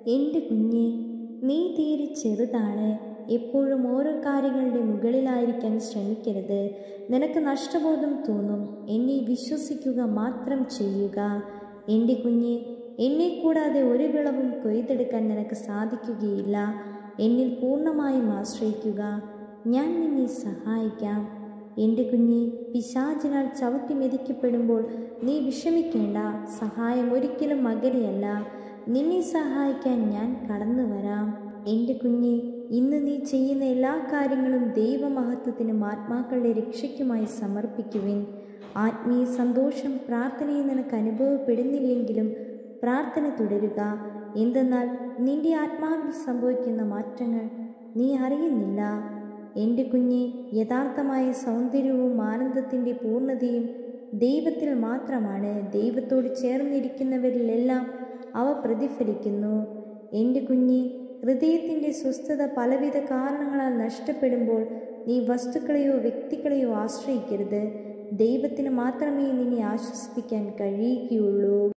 എൻ്റെ കുഞ്ഞെ നീ തീരെ ചെറുതാണ് എപ്പോഴും ഓരോ കാര്യങ്ങളുടെ മുകളിലായിരിക്കാൻ ശ്രമിക്കരുത് നിനക്ക് നഷ്ടബോധം തോന്നും എന്നെ വിശ്വസിക്കുക മാത്രം ചെയ്യുക എൻ്റെ കുഞ്ഞെ എന്നെ കൂടാതെ ഒരു വിളവും കൊയ്തെടുക്കാൻ നിനക്ക് സാധിക്കുകയില്ല എന്നിൽ പൂർണ്ണമായും ആശ്രയിക്കുക ഞാൻ നിന്നെ സഹായിക്കാം എൻ്റെ കുഞ്ഞെ പിശാചിനാൽ ചവിട്ടി മെതിക്കപ്പെടുമ്പോൾ നീ വിഷമിക്കേണ്ട സഹായം ഒരിക്കലും അകലെയല്ല നിന്നെ സഹായിക്കാൻ ഞാൻ കടന്നു വരാം എൻ്റെ കുഞ്ഞെ ഇന്ന് നീ ചെയ്യുന്ന എല്ലാ കാര്യങ്ങളും ദൈവമഹത്വത്തിനും ആത്മാക്കളുടെ രക്ഷയ്ക്കുമായി സമർപ്പിക്കുവിൻ ആത്മീയ സന്തോഷം പ്രാർത്ഥനയിൽ നിനക്ക് അനുഭവപ്പെടുന്നില്ലെങ്കിലും പ്രാർത്ഥന തുടരുക എന്തെന്നാൽ നിന്റെ ആത്മാവിൽ സംഭവിക്കുന്ന മാറ്റങ്ങൾ നീ അറിയുന്നില്ല എൻ്റെ കുഞ്ഞെ യഥാർത്ഥമായ സൗന്ദര്യവും ആനന്ദത്തിൻ്റെ പൂർണ്ണതയും ദൈവത്തിൽ മാത്രമാണ് ദൈവത്തോട് ചേർന്നിരിക്കുന്നവരിലെല്ലാം അവ പ്രതിഫലിക്കുന്നു എൻ്റെ കുഞ്ഞെ ഹൃദയത്തിൻ്റെ സ്വസ്ഥത പലവിധ കാരണങ്ങളാൽ നഷ്ടപ്പെടുമ്പോൾ നീ വസ്തുക്കളെയോ വ്യക്തികളെയോ ആശ്രയിക്കരുത് ദൈവത്തിന് മാത്രമേ നിന്നെ ആശ്വസിപ്പിക്കാൻ കഴിയുകയുള്ളൂ